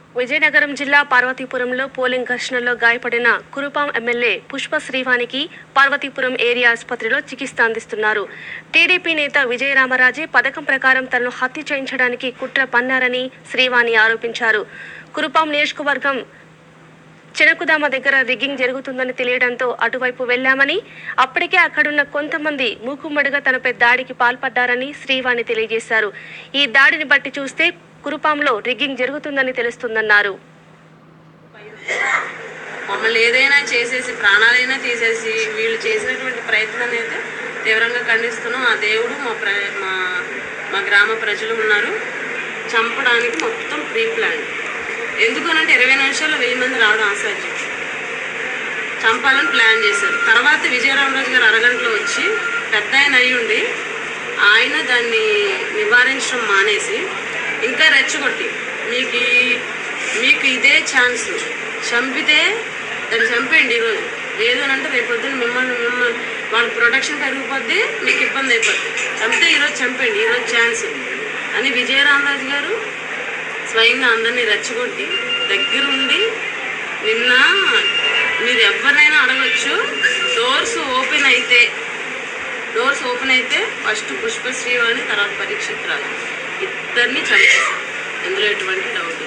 విజయనగరం జిల్లా పార్వతీపురంలో పోలింగ్ ఘర్షణలో గాయపడిన కురుపాం ఎమ్మెల్యే పుష్ప శ్రీవానికి పార్వతీపురం ఏరియా ఆసుపత్రిలో చికిత్స అందిస్తున్నారు టీడీపీ నేత విజయరామరాజే పథకం ప్రకారం తనను హత్య చేయించడానికి కుట్ర పన్నారని శ్రీవాణి ఆరోపించారు కురుపాం నియోజకవర్గం చినకుదామ దగ్గర రిగ్గింగ్ జరుగుతుందని తెలియడంతో అటువైపు వెళ్లామని అప్పటికే అక్కడున్న కొంతమంది మూకుమ్మడిగా తనపై దాడికి పాల్పడ్డారని శ్రీవాణి తెలియజేశారు ఈ దాడిని బట్టి చూస్తే కురుపాంలో రిగ్గింగ్ జరుగుతుందని తెలుస్తుందన్నారు మమ్మల్ని ఏదైనా చేసేసి ప్రాణాలైనా తీసేసి వీళ్ళు చేసినటువంటి ప్రయత్నాన్ని అయితే తీవ్రంగా ఖండిస్తున్నాం ఆ దేవుడు మా ప్ర మా మా గ్రామ ప్రజలు ఉన్నారు చంపడానికి మొత్తం ప్రీ ప్లాన్ ఎందుకనంటే ఇరవై నిమిషాల్లో వెయ్యి మంది రావడం అసాధ్యం చంపాలని ప్లాన్ చేశారు తర్వాత విజయరామరాజు గారు అరగంటలో వచ్చి పెద్ద ఆయన అయి ఉండి ఆయన దాన్ని నివారించడం మానేసి ఇంకా రెచ్చగొట్టి మీకు ఈ- మీకు ఇదే ఛాన్స్ చంపితే దాన్ని చంపేయండి ఈరోజు లేదు అని అంటే రేపు పొద్దున్న మిమ్మల్ని మిమ్మల్ని వాళ్ళ ప్రొటెక్షన్ పెరిగిపోద్ది మీకు ఇబ్బంది అయిపోద్ది చంపితే ఈరోజు చంపేయండి ఈరోజు ఛాన్స్ అని విజయరామరాజు గారు స్వయంగా అందరినీ రెచ్చగొట్టి దగ్గరుండి నిన్న మీరు ఎవరినైనా అడగచ్చు డోర్స్ ఓపెన్ అయితే డోర్స్ ఓపెన్ అయితే ఫస్ట్ పుష్పశ్రీ అని తర్వాత పరీక్షితురాలు ఇద్దరిని చంపేశారు ఇందులో ఎటువంటి డౌట్